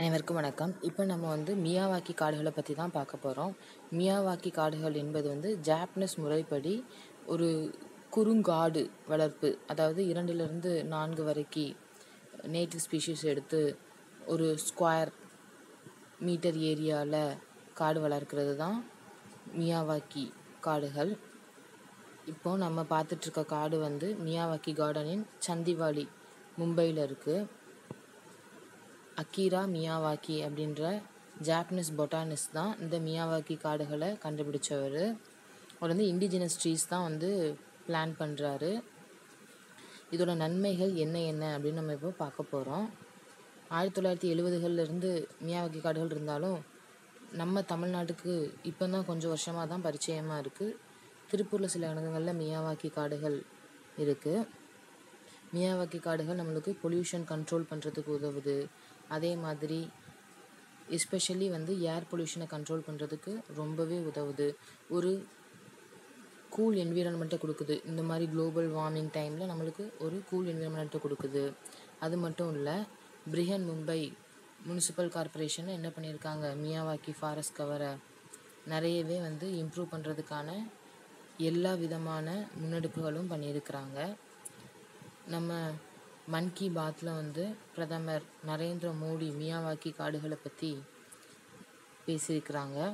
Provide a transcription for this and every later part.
அனைவருக்கும் வணக்கம் இப்போ நம்ம வந்து மியாவாக்கி காடுகளை பற்றி தான் பார்க்க போகிறோம் மியாவாக்கி காடுகள் என்பது வந்து ஜாப்பனீஸ் முறைப்படி ஒரு குறுங்காடு வளர்ப்பு அதாவது இரண்டிலிருந்து நான்கு வரைக்கும் நேட்டிவ் ஸ்பீஷீஸ் எடுத்து ஒரு ஸ்கொயர் மீட்டர் ஏரியாவில் காடு வளர்க்கிறது தான் மியாவாக்கி காடுகள் இப்போ நம்ம பார்த்துட்ருக்க காடு வந்து மியாவாக்கி கார்டனின் சந்திவாலி மும்பையில் இருக்குது அக்கீரா மியாவாக்கி அப்படின்ற ஜாப்பனீஸ் பொட்டானிஸ்ட் தான் இந்த மியாவாக்கி காடுகளை கண்டுபிடிச்சவர் அவர் வந்து இண்டிஜினஸ் ட்ரீஸ் தான் வந்து பிளான் பண்ணுறாரு இதோட நன்மைகள் என்ன என்ன அப்படின்னு நம்ம இப்போ பார்க்க போகிறோம் ஆயிரத்தி தொள்ளாயிரத்தி எழுபதுகள்லேருந்து மியாவாக்கி காடுகள் இருந்தாலும் நம்ம தமிழ்நாட்டுக்கு இப்போ தான் கொஞ்சம் வருஷமாக தான் பரிச்சயமாக இருக்குது திருப்பூரில் சில இடங்களில் மியாவாக்கி காடுகள் இருக்குது மியாவாக்கி காடுகள் நம்மளுக்கு பொல்யூஷன் கண்ட்ரோல் பண்ணுறதுக்கு உதவுது அதே மாதிரி எஸ்பெஷலி வந்து ஏர் பொல்யூஷனை கண்ட்ரோல் பண்ணுறதுக்கு ரொம்பவே உதவுது ஒரு கூல் என்விரான்மெண்ட்டை கொடுக்குது இந்த மாதிரி குளோபல் வார்மிங் டைமில் நம்மளுக்கு ஒரு கூல் என்விரான்மெண்ட்டை கொடுக்குது அது மட்டும் இல்லை பிரிஹன் மும்பை முனிசிபல் கார்ப்பரேஷன் என்ன பண்ணியிருக்காங்க மியாவாக்கி ஃபாரஸ்ட் கவரை நிறையவே வந்து இம்ப்ரூவ் பண்ணுறதுக்கான எல்லா விதமான முன்னெடுப்புகளும் பண்ணியிருக்கிறாங்க நம்ம மன் கி பாத்தில் வந்து பிரதமர் நரேந்திர மோடி மியாவாக்கி காடுகளை பற்றி பேசியிருக்கிறாங்க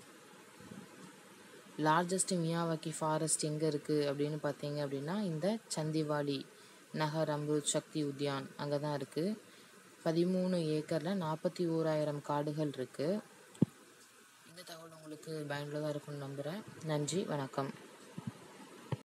லார்ஜஸ்ட் மியாவாக்கி ஃபாரஸ்ட் எங்கே இருக்குது அப்படின்னு பார்த்தீங்க அப்படின்னா இந்த சந்திவாலி நகர் அம்ருத் சக்தி உத்யான் அங்கே தான் இருக்குது பதிமூணு ஏக்கரில் நாற்பத்தி ஓராயிரம் காடுகள் இருக்குது இந்த தகவல் உங்களுக்கு பயனுள்ளதாக இருக்கும்னு நம்புகிறேன் நன்றி வணக்கம்